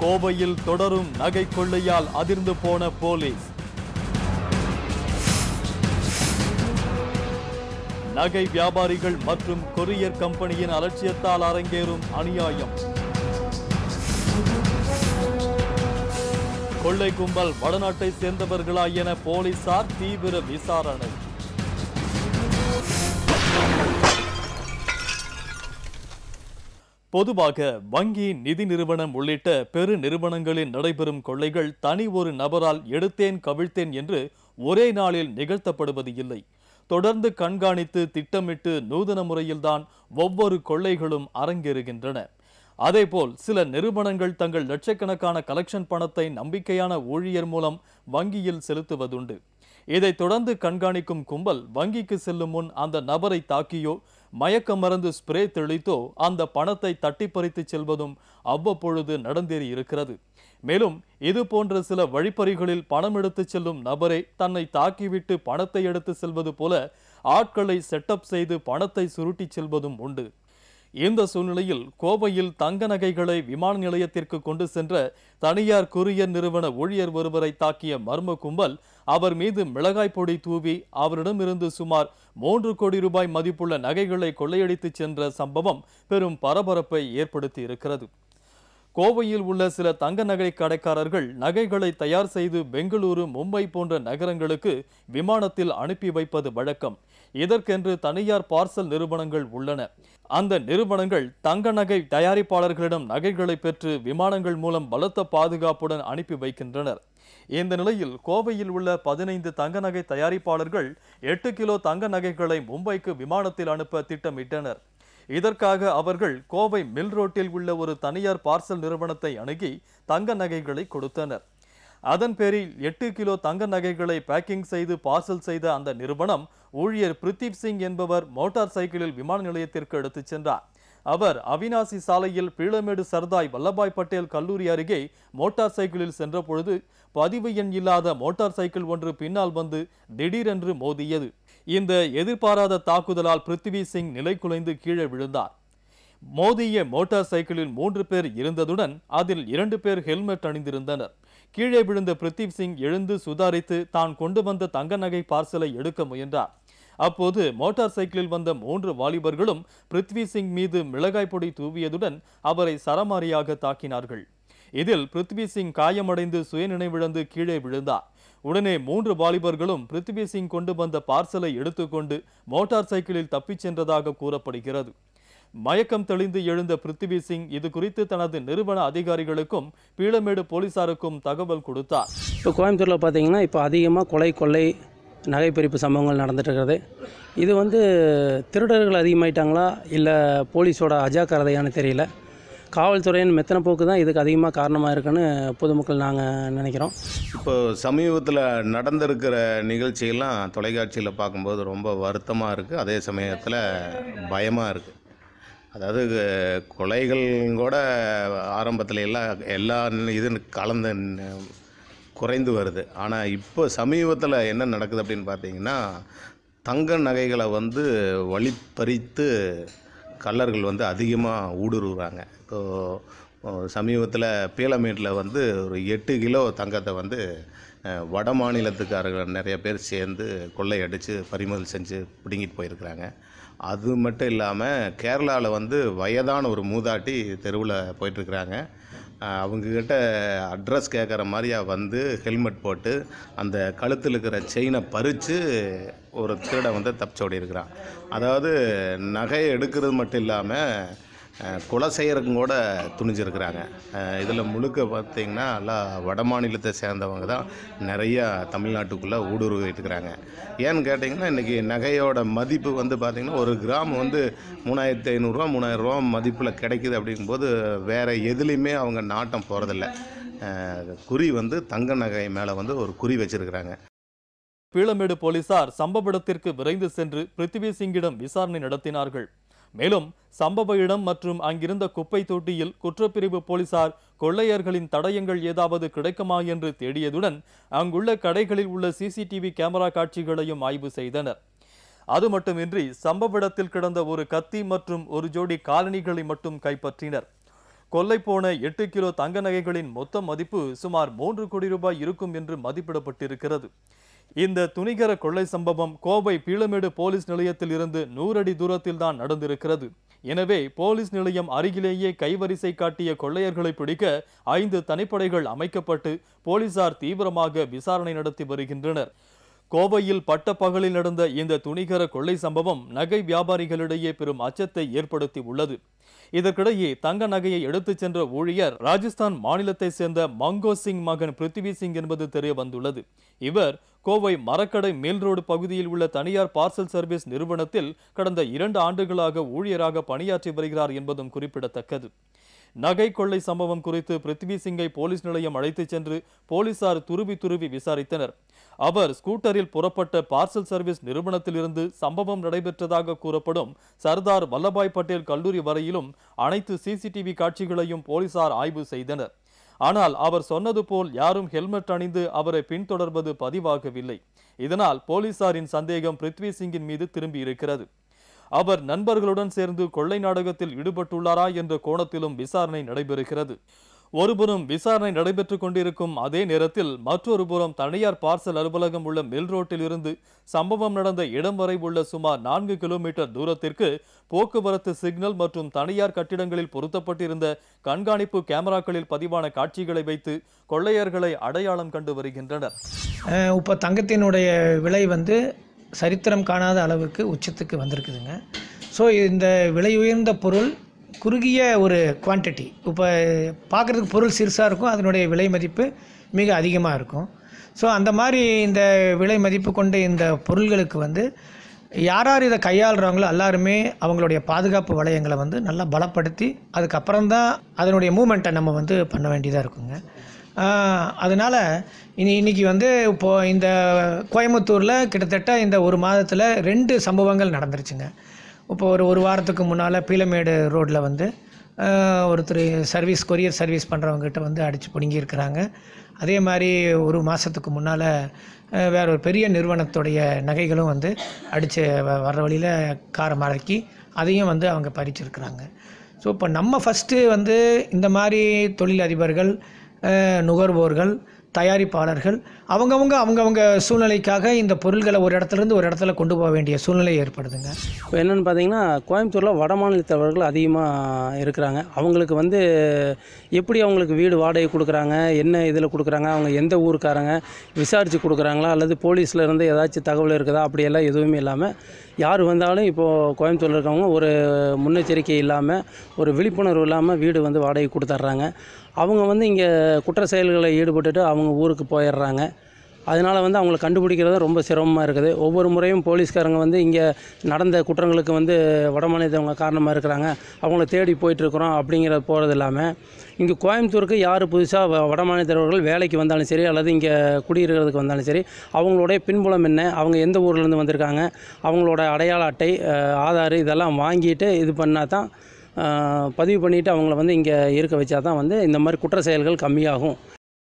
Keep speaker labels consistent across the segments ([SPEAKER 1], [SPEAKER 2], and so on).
[SPEAKER 1] கோவையில் தொடரும் நகை கொள்ளையால் அதிர்ந்து போன போலீஸ் நகை வியாபாரிகள் மற்றும் கொரியர் கம்பெனியின் அலட்சியத்தால் அரங்கேறும் அநியாயம் கொள்ளை கும்பல் வடநாட்டை சேர்ந்தவர்களா என போலீசார் தீவிர விசாரணை பொதுவாக வங்கி நிதி நிறுவனம் உள்ளிட்ட பெரு நிறுவனங்களில் நடைபெறும் கொள்ளைகள் தனி ஒரு நபரால் எடுத்தேன் கவிழ்த்தேன் என்று ஒரே நாளில் நிகழ்த்தப்படுவது இல்லை தொடர்ந்து கண்காணித்து திட்டமிட்டு நூதன முறையில்தான் ஒவ்வொரு கொள்ளைகளும் அரங்கேறுகின்றன அதேபோல் சில நிறுவனங்கள் தங்கள் லட்சக்கணக்கான கலெக்ஷன் பணத்தை நம்பிக்கையான ஊழியர் மூலம் வங்கியில் செலுத்துவதுண்டு இதைத் தொடர்ந்து கண்காணிக்கும் கும்பல் வங்கிக்கு செல்லும் முன் அந்த நபரை தாக்கியோ மயக்க மருந்து ஸ்ப்ரே தெளித்தோ அந்த பணத்தை தட்டி பறித்து செல்வதும் அவ்வப்பொழுது நடந்தேறி இருக்கிறது மேலும் இது போன்ற சில வழிப்பறிகளில் பணம் எடுத்து செல்லும் நபரே தன்னை தாக்கிவிட்டு பணத்தை எடுத்து செல்வது போல ஆட்களை செட்டப் செய்து பணத்தை சுருட்டிச் செல்வதும் உண்டு இந்த சூழ்நிலையில் கோவையில் தங்க நகைகளை விமான நிலையத்திற்கு கொண்டு சென்ற தனியார் கொரியர் நிறுவன ஊழியர் ஒருவரை தாக்கிய மர்ம கும்பல் அவர் மீது மிளகாய் பொடி தூவி அவரிடமிருந்து சுமார் மூன்று கோடி ரூபாய் மதிப்புள்ள நகைகளை கொள்ளையடித்துச் சென்ற சம்பவம் பெரும் பரபரப்பை ஏற்படுத்தி இருக்கிறது கோவையில் உள்ள சில தங்க நகை கடைக்காரர்கள் நகைகளை தயார் செய்து பெங்களூரு மும்பை போன்ற நகரங்களுக்கு விமானத்தில் அனுப்பி வைப்பது வழக்கம் இதற்கென்று தனியார் பார்சல் நிறுவனங்கள் உள்ளன அந்த நிறுவனங்கள் தங்க நகை தயாரிப்பாளர்களிடம் நகைகளை பெற்று விமானங்கள் மூலம் பலத்த பாதுகாப்புடன் அனுப்பி வைக்கின்றனர் இந்த நிலையில் கோவையில் உள்ள பதினைந்து தங்க நகை தயாரிப்பாளர்கள் எட்டு கிலோ தங்க நகைகளை மும்பைக்கு விமானத்தில் அனுப்ப திட்டமிட்டனர் இதற்காக அவர்கள் கோவை மில் ரோட்டில் உள்ள ஒரு தனியார் பார்சல் நிறுவனத்தை அணுகி தங்க நகைகளை கொடுத்தனர் அதன் பேரில் எட்டு கிலோ தங்க நகைகளை பேக்கிங் செய்து பார்சல் செய்த அந்த நிறுவனம் ஊழியர் பிரித்திப் சிங் என்பவர் மோட்டார் சைக்கிளில் விமான நிலையத்திற்கு எடுத்துச் சென்றார் அவர் அவினாசி சாலையில் பீளமேடு சர்தாய் வல்லபாய் பட்டேல் கல்லூரி அருகே மோட்டார் சைக்கிளில் சென்றபொழுது பதிவு எண் இல்லாத மோட்டார் சைக்கிள் ஒன்று பின்னால் வந்து திடீரென்று மோதியது இந்த எதிர்பாராத தாக்குதலால் பிருத்திவி சிங் நிலை குலைந்து கீழே விழுந்தார் மோதிய மோட்டார் சைக்கிளில் மூன்று பேர் இருந்ததுடன் அதில் இரண்டு பேர் ஹெல்மெட் அணிந்திருந்தனர் கீழே விழுந்த பிருத்திவ் சிங் எழுந்து சுதாரித்து தான் கொண்டு வந்த தங்க நகை பார்சலை எடுக்க முயன்றார் அப்போது மோட்டார் சைக்கிளில் வந்த மூன்று வாலிபர்களும் பிருத்வி சிங் மீது மிளகாய் பொடி தூவியதுடன் அவரை சரமாரியாக தாக்கினார்கள் இதில் பிருத்வி சிங் காயமடைந்து சுயநினைவிழந்து கீழே விழுந்தார் உடனே மூன்று வாலிபர்களும் பிருத்வி சிங் கொண்டு வந்த பார்சலை எடுத்துக்கொண்டு மோட்டார் சைக்கிளில் தப்பிச் சென்றதாக கூறப்படுகிறது மயக்கம் தெளிந்து எழுந்த பிருத்திவி சிங் இது குறித்து தனது நிறுவன அதிகாரிகளுக்கும் பீளமேடு போலீசாருக்கும் தகவல் கொடுத்தார்
[SPEAKER 2] இப்போ கோயம்புத்தூரில் பார்த்தீங்கன்னா இப்போ அதிகமாக கொலை கொள்ளை நகைப்பறிப்பு சம்பவங்கள் நடந்துட்டு இருக்கிறது இது வந்து திருடர்கள் அதிகமாயிட்டாங்களா இல்லை போலீஸோட அஜாக்கிரதையான்னு தெரியல காவல்துறையின் மெத்தன போக்கு தான் இதுக்கு அதிகமாக காரணமாக இருக்குன்னு பொதுமக்கள் நாங்கள் நினைக்கிறோம்
[SPEAKER 3] இப்போ சமீபத்தில் நடந்திருக்கிற நிகழ்ச்சியெல்லாம் தொலைக்காட்சியில் பார்க்கும்போது ரொம்ப வருத்தமாக இருக்குது அதே சமயத்தில் பயமாக இருக்குது அதாவது கொலைகள் கூட ஆரம்பத்தில் எல்லாம் எல்லா இது கலந்து குறைந்து வருது ஆனால் இப்போ சமீபத்தில் என்ன நடக்குது அப்படின்னு பார்த்தீங்கன்னா தங்க நகைகளை வந்து வழிப்பறித்து கள்ளர்கள் வந்து அதிகமாக ஊடுருவுறாங்க இப்போது சமீபத்தில் பீலமேட்டில் வந்து ஒரு எட்டு கிலோ தங்கத்தை வந்து அஹ், வட மாநிலத்துக்காரர்கள் நிறைய பேர் சேர்ந்து கொள்ளையடித்து பறிமுதல் செஞ்சு பிடுங்கிட்டு போயிருக்கிறாங்க அது மட்டும் இல்லாமல் கேரளாவில் வந்து வயதான ஒரு மூதாட்டி தெருவில் போயிட்டுருக்குறாங்க அவங்கக்கிட்ட அட்ரஸ் கேட்குற மாதிரியா வந்து ஹெல்மெட் போட்டு அந்த கழுத்தில் இருக்கிற செயினை பறித்து ஒரு திருடன் வந்து தப்பிச்சோடி இருக்கிறான் அதாவது நகையை எடுக்கிறது மட்டும் இல்லாமல் அஹ், கொலை செய்கிறதுக்கும் கூட துணிஞ்சிருக்கிறாங்க இதில் முழுக்க பார்த்தீங்கன்னா எல்லாம் வட மாநிலத்தை சேர்ந்தவங்க தான் நிறையா தமிழ்நாட்டுக்குள்ளே ஊடுருவிட்டு இருக்கிறாங்க ஏன்னு கேட்டிங்கன்னா இன்றைக்கி நகையோட மதிப்பு வந்து பார்த்திங்கன்னா ஒரு கிராம் வந்து மூணாயிரத்தி ஐநூறுரூவா மூணாயிரரூவா மதிப்பில் கிடைக்குது அப்படிங்கும்போது வேறு எதுலேயுமே அவங்க நாட்டம் போகிறதில்ல குறி வந்து தங்க நகை மேலே வந்து ஒரு குறி வச்சுருக்கிறாங்க
[SPEAKER 1] பீளமேடு போலீசார் சம்பவ இடத்திற்கு விரைந்து சென்று பிருத்திவி சிங்கிடம் விசாரணை நடத்தினார்கள் மேலும் சம்பவ இடம் மற்றும் அங்கிருந்த குப்பை தொட்டியில் குற்றப்பிரிவு போலீசார் கொள்ளையர்களின் தடயங்கள் ஏதாவது கிடைக்குமா என்று தேடியதுடன் அங்குள்ள கடைகளில் உள்ள சிசிடிவி கேமரா காட்சிகளையும் ஆய்வு செய்தனர் அது மட்டுமின்றி சம்பவ இடத்தில் கிடந்த ஒரு கத்தி மற்றும் ஒரு ஜோடி காலணிகளை மட்டும் கைப்பற்றினர் கொள்ளை போன எட்டு கிலோ தங்க நகைகளின் மொத்த மதிப்பு சுமார் மூன்று கோடி ரூபாய் இருக்கும் என்று மதிப்பிடப்பட்டிருக்கிறது இந்த துணிகர கொள்ளை சம்பவம் கோவை பீளமேடு போலீஸ் நிலையத்தில் இருந்து நூறு அடி தூரத்தில் தான் நடந்திருக்கிறது எனவே போலீஸ் நிலையம் அருகிலேயே கைவரிசை காட்டிய கொள்ளையர்களை பிடிக்க ஐந்து தனிப்படைகள் அமைக்கப்பட்டு போலீசார் தீவிரமாக விசாரணை நடத்தி வருகின்றனர் கோவையில் பட்டப்பகலில் நடந்த இந்த துணிகர கொள்ளை சம்பவம் நகை வியாபாரிகளிடையே பெரும் அச்சத்தை ஏற்படுத்தி உள்ளது இதற்கிடையே தங்க நகையை எடுத்துச் சென்ற ஊழியர் ராஜஸ்தான் மாநிலத்தை சேர்ந்த மங்கோ சிங் மகன் பிருத்திவி சிங் என்பது தெரிய வந்துள்ளது இவர் கோவை மரக்கடை மேல் ரோடு பகுதியில் உள்ள தனியார் பார்சல் சர்வீஸ் நிறுவனத்தில் கடந்த இரண்டு ஆண்டுகளாக ஊழியராக பணியாற்றி வருகிறார் என்பதும் குறிப்பிடத்தக்கது நகை கொள்ளை சம்பவம் குறித்து பிருத்வி சிங்கை போலீஸ் நிலையம் அழைத்துச் சென்று போலீசார் துருவி துருவி விசாரித்தனர் அவர் ஸ்கூட்டரில் புறப்பட்ட பார்சல் சர்வீஸ் நிறுவனத்திலிருந்து சம்பவம் நடைபெற்றதாக கூறப்படும் சர்தார் வல்லபாய் பட்டேல் கல்லூரி வரையிலும் அனைத்து சிசிடிவி காட்சிகளையும் போலீசார் ஆய்வு செய்தனர் ஆனால் அவர் சொன்னது போல் யாரும் ஹெல்மெட் அணிந்து அவரை பின்தொடர்வது பதிவாகவில்லை இதனால் போலீசாரின் சந்தேகம் பிருத்வி சிங்கின் மீது திரும்பி இருக்கிறது அவர் நண்பர்களுடன் சேர்ந்து கொள்ளை நாடகத்தில் ஈடுபட்டுள்ளாரா என்ற கோணத்திலும் விசாரணை நடைபெறுகிறது ஒருபுறம் விசாரணை நடைபெற்றுக் கொண்டிருக்கும் அதே நேரத்தில் மற்றொரு புறம் தனியார் பார்சல் அலுவலகம் உள்ள மில் ரோட்டில் இருந்து சம்பவம் நடந்த இடம் வரை உள்ள சுமார் நான்கு கிலோமீட்டர் தூரத்திற்கு போக்குவரத்து சிக்னல் மற்றும் தனியார் கட்டிடங்களில் பொருத்தப்பட்டிருந்த கண்காணிப்பு கேமராக்களில் பதிவான காட்சிகளை வைத்து கொள்ளையர்களை அடையாளம் கண்டு வருகின்றனர்
[SPEAKER 4] அஹ் இப்போ தங்கத்தினுடைய விலை வந்து சரித்திரம் காணாத அளவுக்கு உச்சத்துக்கு வந்திருக்குதுங்க ஸோ இந்த விலை உயர்ந்த பொருள் குறுகிய ஒரு குவான்டிட்டி இப்போ பார்க்குறதுக்கு பொருள் சிறுசாக இருக்கும் அதனுடைய விலை மதிப்பு மிக அதிகமாக இருக்கும் ஸோ அந்த மாதிரி இந்த விலை மதிப்பு கொண்ட இந்த பொருள்களுக்கு வந்து யார் யார் இதை கையாளுறாங்களோ எல்லாருமே அவங்களுடைய பாதுகாப்பு வளையங்களை வந்து நல்லா பலப்படுத்தி அதுக்கப்புறம் தான் அதனுடைய மூமெண்ட்டை நம்ம வந்து பண்ண வேண்டியதாக இருக்குங்க அதனால் இனி இன்னைக்கு வந்து இப்போது இந்த கோயம்புத்தூரில் கிட்டத்தட்ட இந்த ஒரு மாதத்தில் ரெண்டு சம்பவங்கள் நடந்துருச்சுங்க இப்போ ஒரு ஒரு வாரத்துக்கு முன்னால் பீலமேடு ரோட்டில் வந்து ஆஹ், ஒருத்தர் சர்வீஸ் கொரியர் சர்வீஸ் பண்ணுறவங்ககிட்ட வந்து அடித்து பிடுங்கியிருக்கிறாங்க அதே மாதிரி ஒரு மாதத்துக்கு முன்னால் வேற ஒரு பெரிய நிறுவனத்துடைய நகைகளும் வந்து அடித்து வர்ற வழியில் காரை மடக்கி அதையும் வந்து அவங்க பறிச்சிருக்கிறாங்க ஸோ இப்போ நம்ம ஃபஸ்ட்டு வந்து இந்த மாதிரி தொழிலதிபர்கள் அஹ், நுகர்வோர்கள் தயாரிப்பாளர்கள் அவங்கவங்க அவங்கவங்க சூழ்நிலைக்காக இந்த பொருள்களை ஒரு இடத்துலேருந்து ஒரு இடத்துல கொண்டு போக வேண்டிய சூழ்நிலை ஏற்படுதுங்க
[SPEAKER 2] இப்போ என்னென்னு பார்த்தீங்கன்னா கோயம்புத்தூரில் வட மாநிலத்தவர்கள் அதிகமாக இருக்கிறாங்க அவங்களுக்கு வந்து எப்படி அவங்களுக்கு வீடு வாடகை கொடுக்குறாங்க என்ன இதில் கொடுக்குறாங்க அவங்க எந்த ஊருக்காரங்க விசாரித்து கொடுக்குறாங்களா அல்லது போலீஸில் இருந்து ஏதாச்சும் தகவல் இருக்குதா அப்படியெல்லாம் எதுவுமே இல்லாமல் யார் வந்தாலும் இப்போது கோயம்புத்தூரில் இருக்கவங்க ஒரு முன்னெச்சரிக்கை இல்லாமல் ஒரு விழிப்புணர்வு இல்லாமல் வீடு வந்து வாடகை கொடுத்துட்றாங்க அவங்க வந்து இங்கே குற்ற செயல்களில் ஈடுபட்டுட்டு அவங்க ஊருக்கு போயிடுறாங்க அதனால் வந்து அவங்கள கண்டுபிடிக்கிறது ரொம்ப சிரமமாக இருக்குது ஒவ்வொரு முறையும் போலீஸ்காரங்க வந்து இங்கே நடந்த குற்றங்களுக்கு வந்து வடமாநிலத்தவங்க காரணமாக இருக்கிறாங்க அவங்கள தேடி போயிட்டுருக்குறோம் அப்படிங்கிற போகிறது இல்லாமல் இங்கே கோயம்புத்தூருக்கு யார் புதுசாக வடமாநிலத்தவர்கள் வேலைக்கு வந்தாலும் சரி அல்லது இங்கே குடியிருக்கிறதுக்கு வந்தாலும் சரி அவங்களுடைய பின்புலம் என்ன அவங்க எந்த ஊர்லேருந்து வந்திருக்காங்க அவங்களோட அடையாள அட்டை அஹ், ஆதார் இதெல்லாம் வாங்கிட்டு இது பண்ணால் தான் அஹ், பதிவு பண்ணிவிட்டு அவங்கள வந்து இங்கே இருக்க வச்சா தான் வந்து இந்த மாதிரி குற்ற செயல்கள் கம்மியாகும்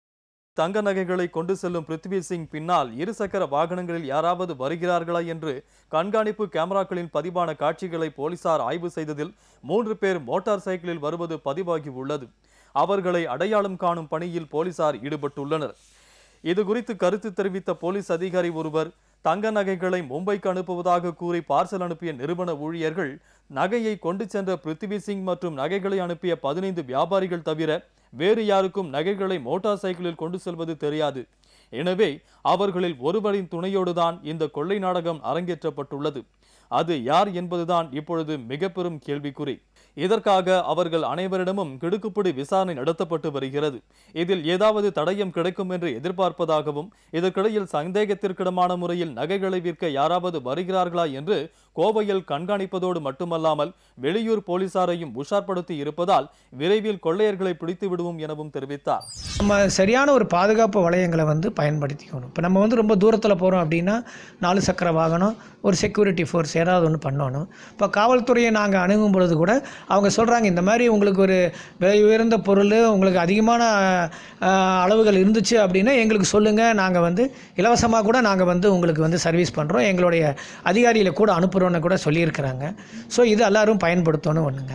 [SPEAKER 1] தங்க நகைகளை கொண்டு செல்லும் பிருத்வி சிங் பின்னால் இருசக்கர வாகனங்களில் யாராவது வருகிறார்களா என்று கண்காணிப்பு கேமராக்களின் பதிவான காட்சிகளை போலீசார் ஆய்வு செய்ததில் மூன்று பேர் மோட்டார் சைக்கிளில் வருவது பதிவாகி உள்ளது அவர்களை அடையாளம் காணும் பணியில் போலீசார் ஈடுபட்டுள்ளனர் இது குறித்து கருத்து தெரிவித்த போலீஸ் அதிகாரி ஒருவர் தங்க நகைகளை மும்பைக்கு அனுப்புவதாக கூறி பார்சல் அனுப்பிய நிறுவன ஊழியர்கள் நகையை கொண்டு சென்ற பிருத்திவி சிங் மற்றும் நகைகளை அனுப்பிய பதினைந்து வியாபாரிகள் தவிர வேறு யாருக்கும் நகைகளை மோட்டார் சைக்கிளில் கொண்டு செல்வது தெரியாது எனவே அவர்களில் ஒருவரின் துணையோடுதான் இந்த கொள்ளை நாடகம் அரங்கேற்றப்பட்டுள்ளது அது யார் என்பதுதான் இப்பொழுது மிக பெரும் கேள்விக்குறி இதற்காக அவர்கள் அனைவரிடமும் கிடுக்குப்பிடி விசாரணை நடத்தப்பட்டு வருகிறது இதில் ஏதாவது தடயம் கிடைக்கும் என்று எதிர்பார்ப்பதாகவும் இதற்கிடையில் சந்தேகத்திற்கிடமான முறையில் நகைகளை விற்க யாராவது வருகிறார்களா என்று கோவையில் கண்காணிப்பதோடு மட்டுமல்லாமல் வெளியூர் போலீசாரையும் உஷார்படுத்தி இருப்பதால் விரைவில் கொள்ளையர்களை பிடித்து விடுவோம் எனவும் தெரிவித்தார்
[SPEAKER 4] நம்ம சரியான ஒரு பாதுகாப்பு வளையங்களை வந்து பயன்படுத்திக்கணும் இப்போ நம்ம வந்து ரொம்ப தூரத்தில் போகிறோம் அப்படின்னா நாலு சக்கர வாகனம் ஒரு செக்யூரிட்டி ஃபோர்ஸ் ஏதாவது ஒன்று பண்ணணும் இப்போ காவல்துறையை நாங்கள் அணுகும் பொழுது கூட அவங்க சொல்கிறாங்க இந்த மாதிரி உங்களுக்கு ஒரு விலை உயர்ந்த பொருள் உங்களுக்கு அதிகமான அஹ், அளவுகள் இருந்துச்சு அப்படின்னா எங்களுக்கு சொல்லுங்கள் நாங்கள் வந்து இலவசமாக கூட நாங்கள் வந்து உங்களுக்கு வந்து சர்வீஸ் பண்ணுறோம் எங்களுடைய அதிகாரிகளை கூட அனுப்புகிறோன்னு கூட சொல்லியிருக்கிறாங்க ஸோ இது எல்லாரும் பயன்படுத்தணும் ஒன்றுங்க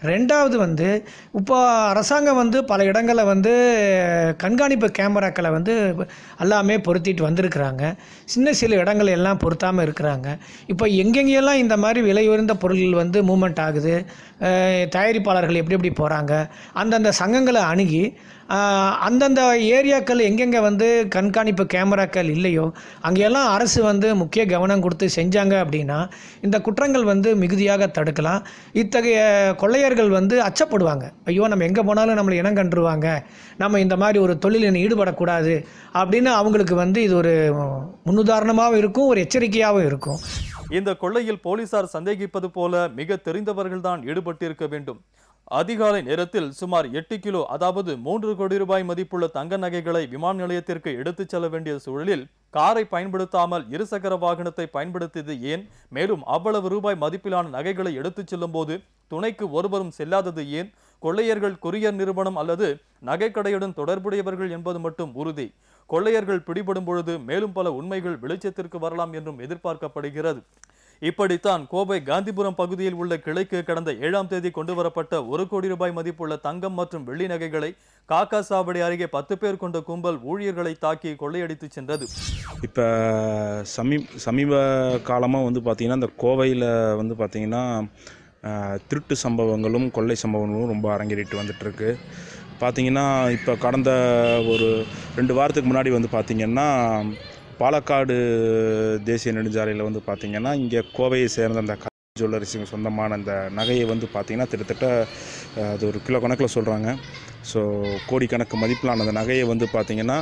[SPEAKER 4] ரெண்டாவது வந்து இப்போ அரசாங்கம் வந்து பல இடங்களில் வந்து கண்காணிப்பு கேமராக்களை வந்து எல்லாமே பொருத்திட்டு வந்திருக்கிறாங்க சின்ன சில இடங்கள் எல்லாம் பொருத்தாமல் இருக்கிறாங்க இப்போ எங்கெங்கெல்லாம் இந்த மாதிரி விலை உயர்ந்த பொருள்கள் வந்து மூமெண்ட் ஆகுது அஹ் தயாரிப்பாளர்கள் எப்படி எப்படி போகிறாங்க அந்தந்த சங்கங்களை அணுகி ஆஹ் அந்தந்த ஏரியாக்கள் எங்கெங்கே வந்து கண்காணிப்பு கேமராக்கள் இல்லையோ அங்கெல்லாம் அரசு வந்து முக்கிய கவனம் கொடுத்து செஞ்சாங்க அப்படின்னா இந்த குற்றங்கள் வந்து மிகுதியாக தடுக்கலாம் இத்தகைய கொள்ளையர்கள் வந்து அச்சப்படுவாங்க ஐயோ நம்ம எங்கே போனாலும் நம்மளை இனம் கண்டுருவாங்க நம்ம இந்த மாதிரி ஒரு தொழிலில் ஈடுபடக்கூடாது அப்படின்னு அவங்களுக்கு வந்து இது ஒரு முன்னுதாரணமாகவும் இருக்கும் ஒரு எச்சரிக்கையாகவும் இருக்கும்
[SPEAKER 1] இந்த கொள்ளையில் போலீசார் சந்தேகிப்பது போல மிக தெரிந்தவர்கள்தான் ஈடுபட்டிருக்க வேண்டும் அதிகாலை நேரத்தில் சுமார் எட்டு கிலோ அதாவது மூன்று கோடி ரூபாய் மதிப்புள்ள தங்க நகைகளை விமான நிலையத்திற்கு எடுத்துச் செல்ல வேண்டிய சூழலில் காரை பயன்படுத்தாமல் இருசக்கர வாகனத்தை பயன்படுத்தியது ஏன் மேலும் அவ்வளவு ரூபாய் மதிப்பிலான நகைகளை எடுத்துச் செல்லும் போது துணைக்கு ஒருவரும் செல்லாதது ஏன் கொள்ளையர்கள் கொரியர் நிறுவனம் அல்லது நகைக்கடையுடன் தொடர்புடையவர்கள் என்பது மட்டும் உறுதி கொள்ளையர்கள் பிடிபடும் பொழுது மேலும் பல உண்மைகள் வெளிச்சத்திற்கு வரலாம் என்றும் எதிர்பார்க்கப்படுகிறது இப்படித்தான் கோவை காந்திபுரம் பகுதியில் உள்ள கிளைக்கு கடந்த ஏழாம் தேதி கொண்டு வரப்பட்ட ஒரு கோடி ரூபாய் மதிப்புள்ள தங்கம் மற்றும் வெள்ளி நகைகளை காக்கா சாவடி அருகே பத்து பேர் கொண்ட கும்பல் ஊழியர்களை தாக்கி கொள்ளையடித்து சென்றது
[SPEAKER 5] இப்போ சமீ சமீப காலமாக வந்து பார்த்திங்கன்னா இந்த கோவையில் வந்து பார்த்திங்கன்னா அஹ், திருட்டு சம்பவங்களும் கொள்ளை சம்பவங்களும் ரொம்ப அரங்கேறிட்டு வந்துட்டுருக்கு பார்த்திங்கன்னா இப்போ கடந்த ஒரு ரெண்டு வாரத்துக்கு முன்னாடி வந்து பார்த்திங்கன்னா பாலக்காடு தேசிய நெடுஞ்சாலையில் வந்து பார்த்திங்கன்னா இங்கே கோவையை சேர்ந்த அந்த க- ஜுவல்லரிஸுக்கு சொந்தமான அந்த நகையை வந்து பார்த்திங்கன்னா கிட்டத்தட்ட அஹ், அது ஒரு கிலோ கணக்கில் சொல்கிறாங்க ஸோ கோடிக்கணக்கு மதிப்பிலான அந்த நகையை வந்து பார்த்திங்கன்னா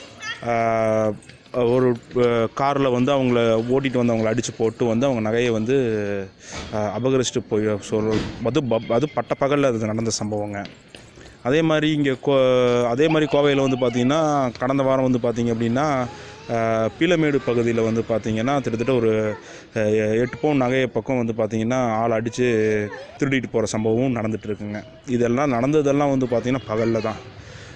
[SPEAKER 5] ஆஹ், ஒரு காரில் வந்து அவங்கள ஓட்டிகிட்டு வந்து அவங்கள அடித்து போட்டு வந்து அவங்க நகையை வந்து ஆஹ், அபகரிச்சுட்டு போய் சொல் அது ப- அது பட்டப்பகலில் அது நடந்த சம்பவங்க அதே மாதிரி இங்கே கோ அதே மாதிரி கோவையில் வந்து பார்த்திங்கன்னா கடந்த வாரம் வந்து பார்த்திங்க அப்படின்னா ஆஹ், பீலமேடு பகுதியில் வந்து பார்த்திங்கன்னா கிட்டத்தட்ட ஒரு ஆஹ், எட்டு பவுன் நகையை பக்கம் வந்து பார்த்திங்கன்னா ஆள் அடித்து திருடிட்டு போகிற சம்பவமும் நடந்துட்டு இருக்குங்க இதெல்லாம் நடந்ததெல்லாம் வந்து பார்த்திங்கன்னா பகலில் தான்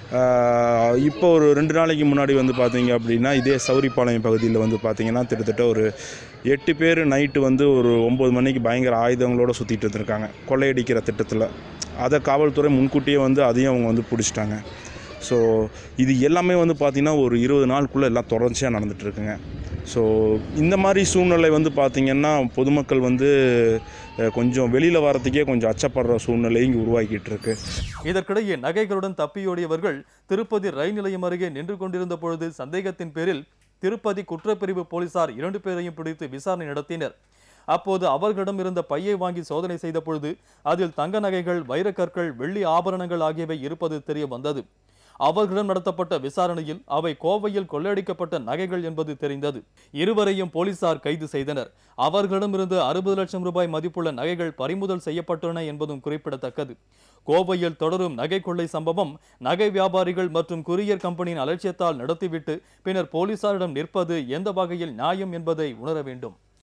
[SPEAKER 5] ஆஹ், இப்போ ஒரு ரெண்டு நாளைக்கு முன்னாடி வந்து பார்த்தீங்க அப்படின்னா இதே சௌரிப்பாளையம் பகுதியில் வந்து பார்த்தீங்கன்னா கிட்டத்தட்ட ஒரு எட்டு பேர் நைட்டு வந்து ஒரு ஒம்பது மணிக்கு பயங்கர ஆயுதங்களோட சுற்றிட்டு இருந்திருக்காங்க கொள்ளையடிக்கிற திட்டத்தில் அதை காவல்துறை முன்கூட்டியே வந்து அதையும் அவங்க வந்து பிடிச்சிட்டாங்க ஸோ இது எல்லாமே வந்து பார்த்திங்கன்னா ஒரு இருபது நாளுக்குள்ளே எல்லாம் தொடர்ச்சியாக நடந்துகிட்ருக்குங்க ஸோ இந்த மாதிரி சூழ்நிலை வந்து பார்த்திங்கன்னா பொதுமக்கள் வந்து அஹ், கொஞ்சம் வெளியில் வரத்துக்கே கொஞ்சம் அச்சப்படுற சூழ்நிலை இங்கே உருவாக்கிட்டு இருக்கு
[SPEAKER 1] இதற்கிடையே நகைகளுடன் தப்பியோடியவர்கள் திருப்பதி ரயில் நிலையம் அருகே நின்று கொண்டிருந்த பொழுது சந்தேகத்தின் பேரில் திருப்பதி குற்றப்பிரிவு போலீசார் இரண்டு பேரையும் பிடித்து விசாரணை நடத்தினர் அப்போது அவர்களிடம் இருந்த பையை வாங்கி சோதனை செய்த பொழுது அதில் தங்க நகைகள் வைரக்கற்கள் வெள்ளி ஆபரணங்கள் ஆகியவை இருப்பது தெரிய வந்தது அவர்களிடம் நடத்தப்பட்ட விசாரணையில் அவை கோவையில் கொள்ளையடிக்கப்பட்ட நகைகள் என்பது தெரிந்தது இருவரையும் போலீசார் கைது செய்தனர் அவர்களிடமிருந்து அறுபது லட்சம் ரூபாய் மதிப்புள்ள நகைகள் பறிமுதல் செய்யப்பட்டுள்ளன என்பதும் குறிப்பிடத்தக்கது கோவையில் தொடரும் நகை கொள்ளை சம்பவம் நகை வியாபாரிகள் மற்றும் குரியர் கம்பெனியின் அலட்சியத்தால் நடத்திவிட்டு பின்னர் போலீசாரிடம் நிற்பது எந்த வகையில் நியாயம் என்பதை உணர வேண்டும்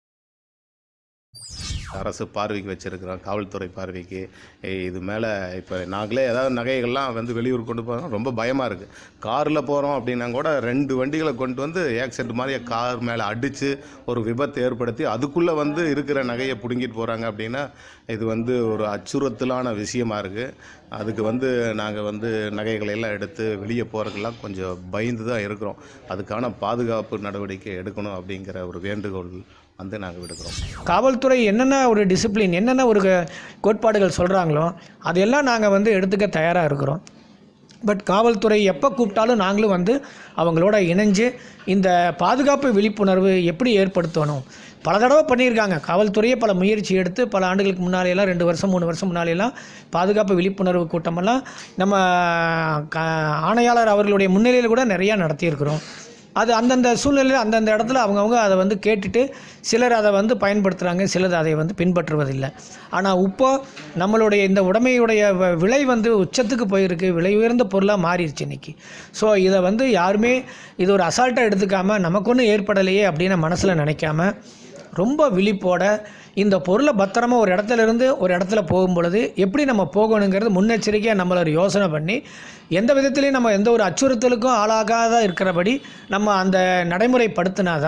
[SPEAKER 3] அரசு பார்வைக்கு வச்சுருக்கிறோம் காவல்துறை பார்வைக்கு ஏய், இது மேலே இப்போ நாங்களே ஏதாவது நகைகள்லாம் வந்து வெளியூர் கொண்டு போகிறோம் ரொம்ப பயமாக இருக்குது காரில் போகிறோம் அப்படின்னா கூட ரெண்டு வண்டிகளை கொண்டு வந்து ஆக்சிடென்ட் மாதிரி கார் மேலே அடித்து ஒரு விபத்து ஏற்படுத்தி அதுக்குள்ளே வந்து இருக்கிற நகையை பிடுங்கிட்டு போகிறாங்க அப்படின்னா இது வந்து ஒரு அச்சுறுத்தலான விஷயமா இருக்குது அதுக்கு வந்து நாங்கள் வந்து நகைகளை எல்லாம் எடுத்து வெளியே போகிறதுக்கெல்லாம் கொஞ்சம் பயந்து தான் இருக்கிறோம் அதுக்கான பாதுகாப்பு நடவடிக்கை எடுக்கணும் அப்படிங்கிற ஒரு வேண்டுகோள் வந்து நாங்கள் விடுக்கிறோம்
[SPEAKER 4] காவல்துறை என்னென்ன ஒரு டிசிப்ளின் என்னென்ன ஒரு க- கோட்பாடுகள் சொல்கிறாங்களோ அதையெல்லாம் நாங்கள் வந்து எடுத்துக்க தயாராக இருக்கிறோம் பட் காவல்துறை எப்போ கூப்பிட்டாலும் நாங்களும் வந்து அவங்களோட இணைஞ்சு இந்த பாதுகாப்பு விழிப்புணர்வு எப்படி ஏற்படுத்தணும் பல தடவை பண்ணியிருக்காங்க காவல்துறையே பல முயற்சி எடுத்து பல ஆண்டுகளுக்கு முன்னாலேயெல்லாம் ரெண்டு வருஷம் மூணு வருஷம் முன்னாலேயெல்லாம் பாதுகாப்பு விழிப்புணர்வு கூட்டமெல்லாம் நம்ம க ஆணையாளர் அவர்களுடைய முன்னிலையில் கூட நிறையா நடத்தியிருக்கிறோம் அது அந்தந்த சூழ்நிலையில் அந்தந்த இடத்துல அவங்கவுங்க அதை வந்து கேட்டுட்டு சிலர் அதை வந்து பயன்படுத்துகிறாங்க சிலர் அதை வந்து பின்பற்றுவதில்லை ஆனால் இப்போ நம்மளுடைய இந்த உடைமையுடைய வ- விலை வந்து உச்சத்துக்கு போயிருக்கு விலை உயர்ந்த பொருளாக மாறிடுச்சு இன்னைக்கு ஸோ இதை வந்து யாருமே இது ஒரு அசால்ட்டாக எடுத்துக்காமல் நமக்கு ஒன்றும் ஏற்படலையே அப்படின்னு மனசில் நினைக்காம ரொம்ப விழிப்போட இந்த பொருளை பத்திரமா ஒரு இடத்துல இருந்து ஒரு இடத்துல போகும் பொழுது எப்படி நம்ம போகணுங்கிறது முன்னெச்சரிக்கையாக நம்மள ஒரு யோசனை பண்ணி எந்த விதத்துலையும் நம்ம எந்த ஒரு அச்சுறுத்தலுக்கும் ஆளாகாத இருக்கிறபடி நம்ம அந்த நடைமுறைப்படுத்தினா தான்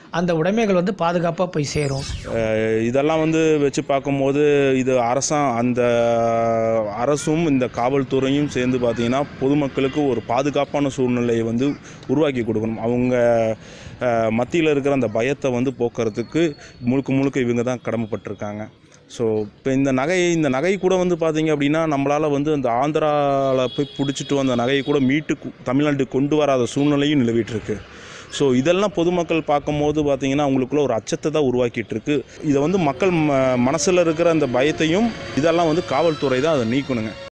[SPEAKER 4] அந்த உடைமைகள் வந்து பாதுகாப்பாக போய் சேரும்
[SPEAKER 5] அஹ் இதெல்லாம் வந்து வச்சு பார்க்கும்போது இது அரசாங் அந்த அரசும் இந்த காவல்துறையும் சேர்ந்து பார்த்தீங்கன்னா பொதுமக்களுக்கு ஒரு பாதுகாப்பான சூழ்நிலையை வந்து உருவாக்கி கொடுக்கணும் அவங்க மத்தியில் இருக்கிற அந்த பயத்தை வந்து போக்குறதுக்கு முழுக்க முழுக்க இவங்க தான் கடமைப்பட்டிருக்காங்க ஸோ இப்போ இந்த நகை இந்த நகை கூட வந்து பார்த்தீங்க அப்படின்னா நம்மளால் வந்து அந்த ஆந்திராவில் போய் பிடிச்சிட்டு வந்த நகையை கூட மீட்டு கு- தமிழ்நாட்டுக்கு கொண்டு வராத சூழ்நிலையும் நிலவிட்டு இருக்கு ஸோ இதெல்லாம் பொதுமக்கள் பார்க்கும்போது பார்த்தீங்கன்னா அவங்களுக்குள்ள ஒரு அச்சத்தை தான் உருவாக்கிட்டு இருக்கு இதை வந்து மக்கள் ம மனசில் இருக்கிற அந்த பயத்தையும் இதெல்லாம் வந்து காவல்துறை தான் அதை நீக்கணுங்க